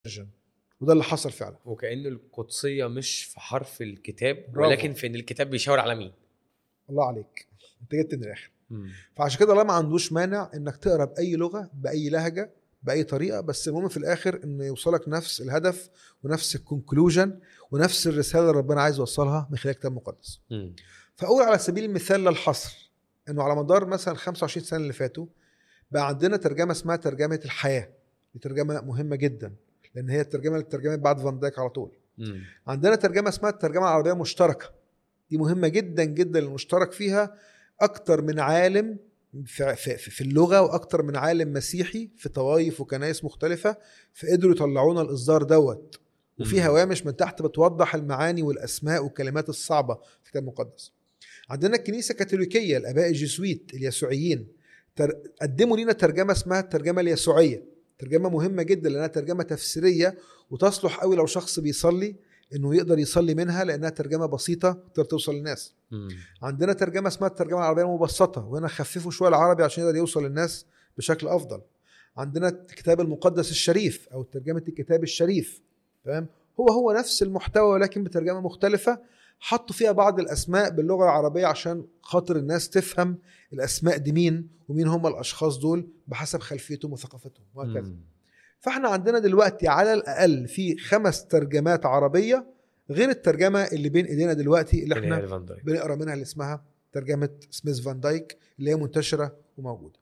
وده اللي حصل فعلا وكأن القدسية مش في حرف الكتاب برافو. ولكن في ان الكتاب بيشاور على مين الله عليك انت جبت من الاخر فعشان كده الله ما عندوش مانع انك تقرا باي لغه باي لهجه باي طريقه بس المهم في الاخر ان يوصلك نفس الهدف ونفس الكونكلوجن ونفس الرساله اللي ربنا عايز يوصلها من خلال الكتاب المقدس مم. فاقول على سبيل المثال للحصر انه على مدار مثلا 25 سنه اللي فاتوا بقى عندنا ترجمه اسمها ترجمه الحياه دي ترجمه مهمه جدا لان هي الترجمه اللي اترجمت بعد فان دايك على طول مم. عندنا ترجمه اسمها الترجمه العربيه المشتركه دي مهمه جدا جدا المشترك فيها اكتر من عالم في, في, في اللغه واكتر من عالم مسيحي في طوائف وكنائس مختلفه فقدروا يطلعونا الاصدار دوت وفي مم. هوامش من تحت بتوضح المعاني والاسماء والكلمات الصعبه في الكتاب المقدس عندنا الكنيسه الكاثوليكيه الاباء الجيسويت اليسوعيين تر... قدموا لنا ترجمه اسمها الترجمه اليسوعيه ترجمه مهمه جدا لانها ترجمه تفسيريه وتصلح قوي لو شخص بيصلي انه يقدر يصلي منها لانها ترجمه بسيطه تقدر توصل للناس مم. عندنا ترجمه اسمها الترجمه العربيه المبسطه وهنا خففوا شويه العربي عشان يقدر يوصل للناس بشكل افضل عندنا الكتاب المقدس الشريف او ترجمه الكتاب الشريف تمام هو هو نفس المحتوى ولكن بترجمه مختلفه حطوا فيها بعض الاسماء باللغه العربيه عشان خاطر الناس تفهم الاسماء دي مين ومين هم الاشخاص دول بحسب خلفيتهم وثقافتهم وهكذا مم. فاحنا عندنا دلوقتي على الاقل في خمس ترجمات عربيه غير الترجمه اللي بين ايدينا دلوقتي اللي اللي هي احنا الفان دايك. بنقرا منها اللي اسمها ترجمه سميث فان دايك اللي هي منتشره وموجوده.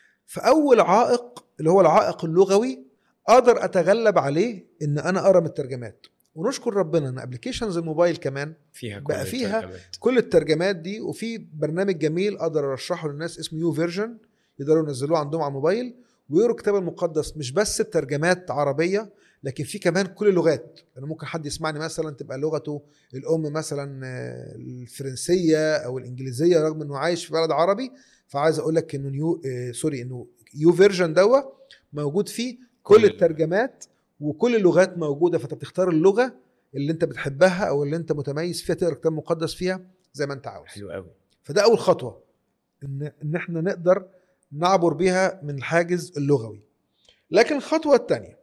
فاول عائق اللي هو العائق اللغوي اقدر اتغلب عليه ان انا اقرا من الترجمات ونشكر ربنا ان ابلكيشنز الموبايل كمان فيها كل بقى فيها الترجمات. كل الترجمات دي وفي برنامج جميل اقدر ارشحه للناس اسمه يو فيرجن يقدروا ينزلوه عندهم على الموبايل ويقروا الكتاب المقدس مش بس الترجمات عربيه لكن في كمان كل اللغات يعني ممكن حد يسمعني مثلا تبقى لغته الام مثلا آه، الفرنسيه او الانجليزيه رغم انه عايش في بلد عربي فعايز اقول لك انه نيو آه، سوري انه يو فيرجن دوا موجود فيه كل كل ال- الترجمات وكل اللغات موجوده فانت بتختار اللغه اللي انت بتحبها او اللي انت متميز فيها تقرا كتاب مقدس فيها زي ما انت عاوز حلو قوي فده اول خطوه ان ان احنا نقدر نعبر بيها من الحاجز اللغوي لكن الخطوه الثانيه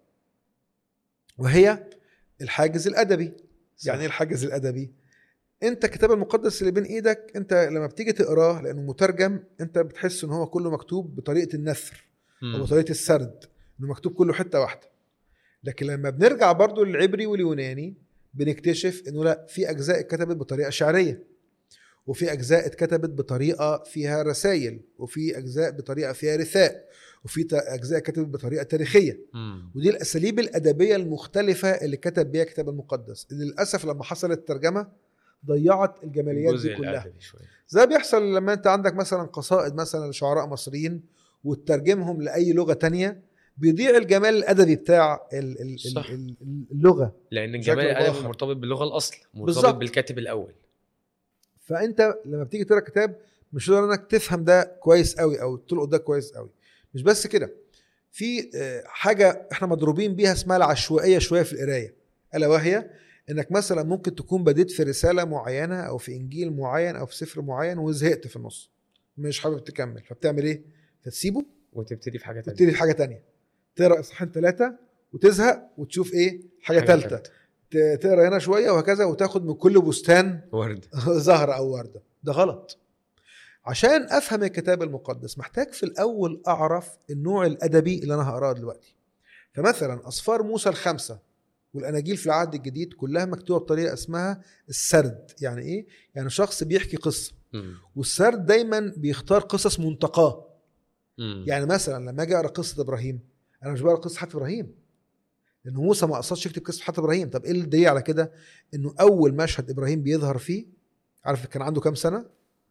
وهي الحاجز الادبي يعني ايه الحاجز الادبي انت الكتاب المقدس اللي بين ايدك انت لما بتيجي تقراه لانه مترجم انت بتحس ان هو كله مكتوب بطريقه النثر او مم. بطريقه السرد انه مكتوب كله حته واحده لكن لما بنرجع برضو للعبري واليوناني بنكتشف انه لا في اجزاء اتكتبت بطريقه شعريه وفي اجزاء اتكتبت بطريقه فيها رسائل وفي اجزاء بطريقه فيها رثاء وفي تا- اجزاء كتبت بطريقه تاريخيه مم. ودي الاساليب الادبيه المختلفه اللي كتب بيها الكتاب المقدس اللي للاسف لما حصلت الترجمه ضيعت الجماليات الجزء دي كلها الأدبي شوية. زي بيحصل لما انت عندك مثلا قصائد مثلا لشعراء مصريين وتترجمهم لاي لغه تانية بيضيع الجمال الادبي بتاع ال- ال- صح. ال- ال- اللغه لان بشكل الجمال أو الادبي بآخر. مرتبط باللغه الاصل مرتبط بالظبط. بالكاتب الاول فانت لما بتيجي تقرا كتاب مش هتقدر انك تفهم ده كويس قوي او تلقط ده كويس قوي مش بس كده في آه، حاجه احنا مضروبين بيها اسمها العشوائيه شويه في القرايه الا وهي انك مثلا ممكن تكون بديت في رساله معينه او في انجيل معين او في سفر معين وزهقت في النص مش حابب تكمل فبتعمل ايه فتسيبه وتبتدي في حاجه تانية وتبتدي في حاجه تانية تقرا اصحاحين ثلاثه وتزهق وتشوف ايه حاجه ثالثه تالتة. تقرا هنا شويه وهكذا وتاخد من كل بستان ورد زهرة أو وردة ده غلط عشان أفهم الكتاب المقدس محتاج في الأول أعرف النوع الأدبي اللي أنا هقراه دلوقتي فمثلا أصفار موسى الخمسة والأناجيل في العهد الجديد كلها مكتوبة بطريقة اسمها السرد يعني إيه؟ يعني شخص بيحكي قصة مم. والسرد دايما بيختار قصص منتقاه مم. يعني مثلا لما أجي أقرأ قصة إبراهيم أنا مش بقرأ قصة حتى إبراهيم لأن موسى ما قصدش يكتب قصة حتى إبراهيم طب إيه الدليل على كده؟ إنه أول مشهد إبراهيم بيظهر فيه عارف كان عنده كام سنة؟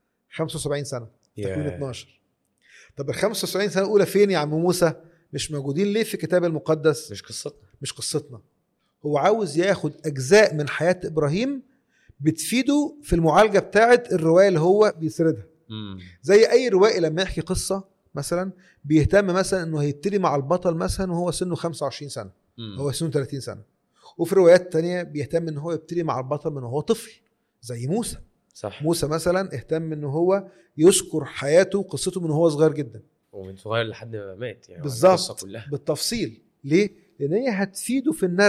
75 سنة تكوين يا. 12 طب ال 75 سنة الأولى فين يا عم موسى؟ مش موجودين ليه في الكتاب المقدس؟ مش قصتنا مش قصتنا هو عاوز ياخد أجزاء من حياة إبراهيم بتفيده في المعالجة بتاعة الرواية اللي هو بيسردها مم. زي أي روائي لما يحكي قصة مثلا بيهتم مثلا إنه هيبتدي مع البطل مثلا وهو سنه 25 سنة مم. هو سنه 30 سنة وفي روايات تانية بيهتم إن هو يبتدي مع البطل من وهو طفل زي موسى صح موسى مثلا اهتم ان هو يذكر حياته وقصته من هو صغير جدا ومن صغير لحد ما مات يعني بالظبط. القصه كلها بالتفصيل ليه لان هي هتفيده في النرد